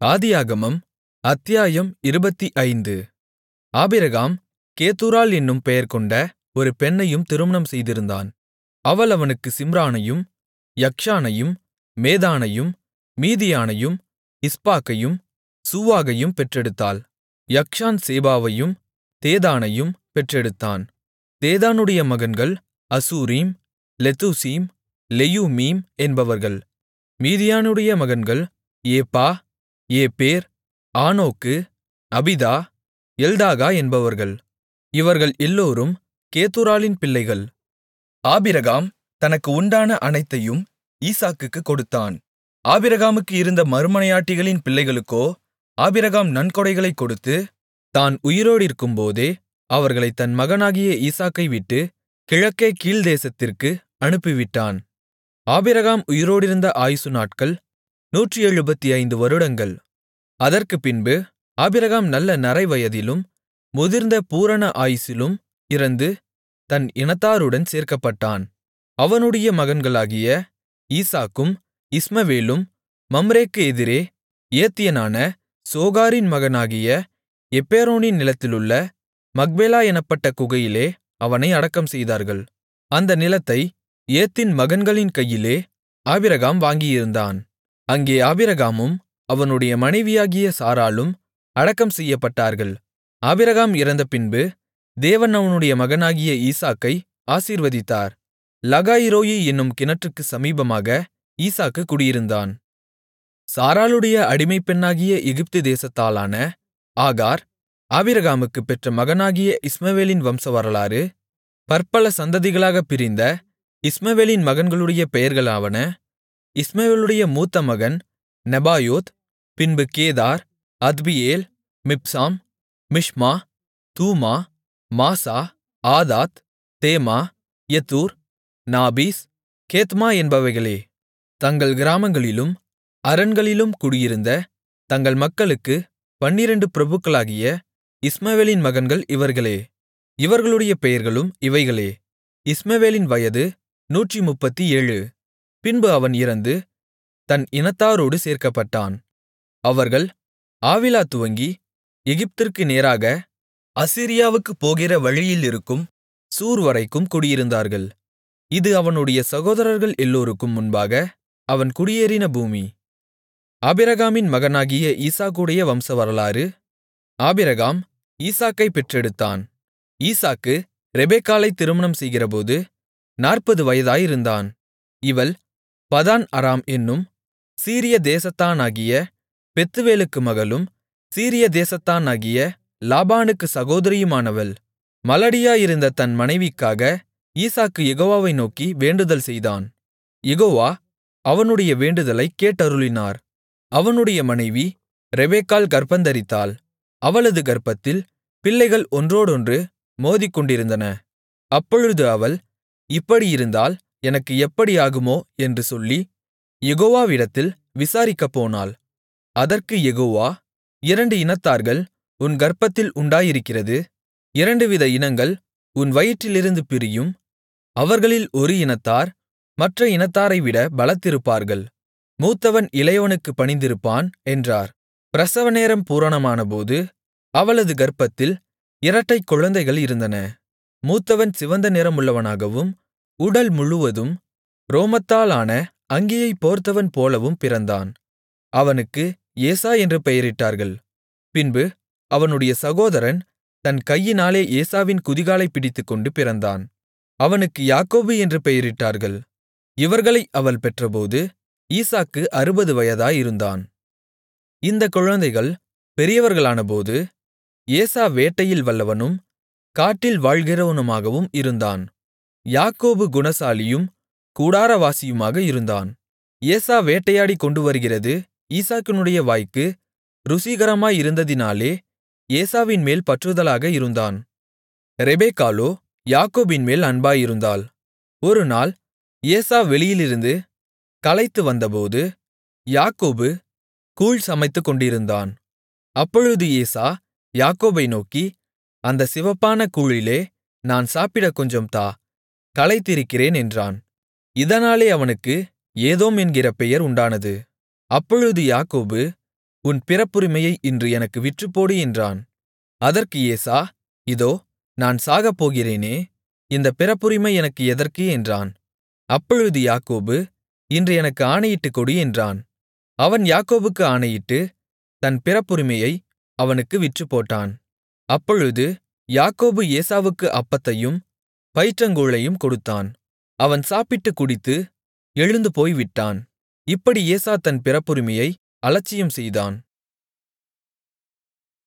ஆதியாகமம் அத்தியாயம் இருபத்தைந்து ஆபிரகாம் கேத்தூராள் என்னும் பெயர்கொண்ட ஒரு பெண்ணையும் திருமணம் செய்திருந்தான் அவள் அவனுக்குச் சிம்ரானையும் யக்க்ஷானையும் மேதானையும் மீதியானையும் இஸ்பாக்கையும் சூவாகையும் பெற்றெடுத்தாள் யக்க்ஷான் சேபாவையும் தேதானையும் பெற்றெடுத்தான் தேதானுடைய மகன்கள் அசூரீம் லெத்தூசீம் லெயும்மீம் என்பவர்கள் மீதியானுடைய மகன்கள் ஏப்பா ஏப்பேர் ஆனோக்கு அபீதா எல்தாகா என்பவர்கள் இவர்கள் எல்லோரும் கேத்தூராளின் பிள்ளைகள் ஆபிரகாம் தனக்கு உண்டான அனைத்தையும் ஈசாக்குக்குக் கொடுத்தான் ஆபிரகாமுக்கு இருந்த மறுமனையாட்டிகளின் பிள்ளைகளுக்கோ ஆபிரகாம் நன்கொடைகளைக் கொடுத்து தான் உயிரோடிருக்கும்போதே அவர்களைத் தன் மகனாகிய ஈசாக்கை விட்டு கிழக்கே கீழ்த்தேசத்திற்கு அனுப்பிவிட்டான் ஆபிரகாம் உயிரோடிருந்த ஆயுசு நாட்கள் நூற்றெழுபத்தைந்து வருடங்கள் அதற்குப்பின்பு ஆபிரகாம் நல்ல நரைவயதிலும் முதிர்ந்த பூரண ஆயுசிலும் இறந்து தன் இனத்தாருடன் சேர்க்கப்பட்டான் அவனுடைய மகன்களாகிய ஈசாக்கும் இஸ்மவேலும் மம்ரேக்கு எதிரே ஏத்தியனான சோகாரின் மகனாகிய எப்பெரோனின் நிலத்திலுள்ள மக்பேலா எனப்பட்ட குகையிலே அவனை அடக்கம் செய்தார்கள் அந்த நிலத்தை ஏத்தின் மகன்களின் கையிலே ஆபிரகாம் வாங்கியிருந்தான் அங்கே ஆபிரகாமும் அவனுடைய மனைவியாகிய சாராளும் அடக்கம் செய்யப்பட்டார்கள் ஆபிரகாம் இறந்தபின்பு தேவன் அவனுடைய மகனாகிய ஈசாக்கை ஆசீர்வதித்தார் லகாய்ரோயி என்னும் கிணற்றுக்குச் சமீபமாக ஈசாக்கு குடியிருந்தான் சாராளுடைய அடிமைப்பெண்ணாகிய எகிப்து தேசத்தாளான ஆகார் ஆபிரகாமுக்குப் பெற்ற மகனாகிய இஸ்மவேலின் வம்சவரலாறு பற்பல சந்ததிகளாகப் பிரிந்த இஸ்மவேலின் மகன்களுடைய பெயர்களாவன இஸ்மவேலுடைய மூத்த மகன் நெபாயோத் பின்பு Kedar Adbeel Mibsam Mishma Dumah Massa Hadad தேமா யெத்தூர் நாபீஸ் கேத்மா என்பவைகளே தங்கள் கிராமங்களிலும் அரண்களிலும் குடியிருந்த தங்கள் மக்களுக்கு பன்னிரண்டு பிரபுக்களாகிய இஸ்மவேலின் மகன்கள் இவர்களே இவர்களுடைய பெயர்களும் இவைகளே இஸ்மவேலின் வயது நூற்றி முப்பத்தி ஏழு பின்பு அவன் இறந்து தன் இனத்தாரோடு சேர்க்கப்பட்டான் அவர்கள் ஆவிலா துவங்கி எகிப்திற்கு நேராக அசீரியாவுக்குப் போகிற வழியிலிருக்கும் சூர் வரைக்கும் குடியிருந்தார்கள் இது அவனுடைய சகோதரர்கள் எல்லோருக்கும் முன்பாக அவன் குடியேறின பூமி ஆபிரகாமின் மகனாகிய ஈசாக்குடைய வம்சவரலாறு ஆபிரகாம் ஈசாக்கை பெற்றெடுத்தான் ஈசாக்கு ரெபெக்காளை திருமணம் செய்கிறபோது நாற்பது வயதாயிருந்தான் இவள் பதான் அராம் என்னும் சீரிய தேசத்தானாகிய பெத்துவேலுக்கு மகளும் சீரிய தேசத்தானாகிய லாபானுக்கு சகோதரியுமானவள் மலடியாயிருந்த தன் மனைவிக்காக ஈசாக்கு யெகோவாவை நோக்கி வேண்டுதல் செய்தான் யெகோவா அவனுடைய வேண்டுதலைக் கேட்டருளினார் அவனுடைய மனைவி ரெபெக்காள் கர்ப்பந்தரித்தாள் அவளது கர்ப்பத்தில் பிள்ளைகள் ஒன்றோடொன்று மோதிக்கொண்டிருந்தன அப்பொழுது அவள் இப்படியிருந்தால் எனக்கு எப்படி ஆகுமோ என்று சொல்லி யெகோவாவிடத்தில் விசாரிக்கப்போனாள் அதற்கு யெகோவா இரண்டு இனத்தார்கள் உன் கர்ப்பத்தில் உண்டாயிருக்கிறது இரண்டு வித இனங்கள் உன் வயிற்றிலிருந்து பிரியும் அவர்களில் ஒரு இனத்தார் மற்ற இனத்தாரைவிட பலத்திருப்பார்கள் மூத்தவன் இளையவனுக்குப் பணிந்திருப்பான் என்றார் பிரசவநேரம் பூரணமானபோது அவளது கர்ப்பத்தில் இரட்டைக் குழந்தைகள் இருந்தன மூத்தவன் சிவந்த நிறமுள்ளவனாகவும் உடல் முழுவதும் ரோமத்தாலான அங்கியைப் போர்த்தவன் போலவும் பிறந்தான் அவனுக்கு ஏசா என்று பெயரிட்டார்கள் பின்பு அவனுடைய சகோதரன் தன் கையினாலே ஏசாவின் குதிகாலைப் பிடித்துக்கொண்டு பிறந்தான் அவனுக்கு யாக்கோபு என்று பெயரிட்டார்கள் இவர்களை அவள் பெற்றபோது ஈசாக்கு அறுபது வயதாயிருந்தான் இந்தக் குழந்தைகள் பெரியவர்களானபோது ஏசா வேட்டையில் வல்லவனும் காட்டில் வாழ்கிறவனுமாகவும் இருந்தான் யாக்கோபு குணசாலியும் கூடாரவாசியுமாக இருந்தான் ஏசா வேட்டையாடிக் கொண்டுவருகிறது ஈசாக்கினுடைய வாய்க்கு ருசிகரமாயிருந்ததினாலே ஏசாவின்மேல் பற்றுதலாக இருந்தான் ரெபெக்காளோ யாக்கோபின்மேல் அன்பாயிருந்தாள் ஒருநாள் ஏசா வெளியிலிருந்து களைத்து வந்தபோது யாக்கோபு கூழ் சமைத்துக் கொண்டிருந்தான் அப்பொழுது ஏசா யாக்கோபை நோக்கி அந்த சிவப்பான கூழிலே நான் சாப்பிடக் கொஞ்சம் தா களைத்திருக்கிறேன் என்றான் இதனாலே அவனுக்கு ஏதோம் என்கிற பெயர் உண்டானது அப்பொழுது யாக்கோபு உன் பிறப்புரிமையை இன்று எனக்கு விற்றுப்போடு என்றான் அதற்கு ஏசா இதோ நான் சாகப்போகிறேனே இந்தப் பிறப்புரிமை எனக்கு எதற்கு என்றான் அப்பொழுது யாக்கோபு இன்று எனக்கு ஆணையிட்டுக் கொடு என்றான் அவன் யாக்கோபுக்கு ஆணையிட்டு தன் பிறப்புரிமையை அவனுக்கு விற்றுப்போட்டான் அப்பொழுது யாக்கோபு ஏசாவுக்கு அப்பத்தையும் பயிற்றங்கூழையும் கொடுத்தான் அவன் சாப்பிட்டுக் குடித்து எழுந்து போய்விட்டான் இப்படி ஏசா தன் பிறப்புரிமையை அலட்சியம் செய்தான்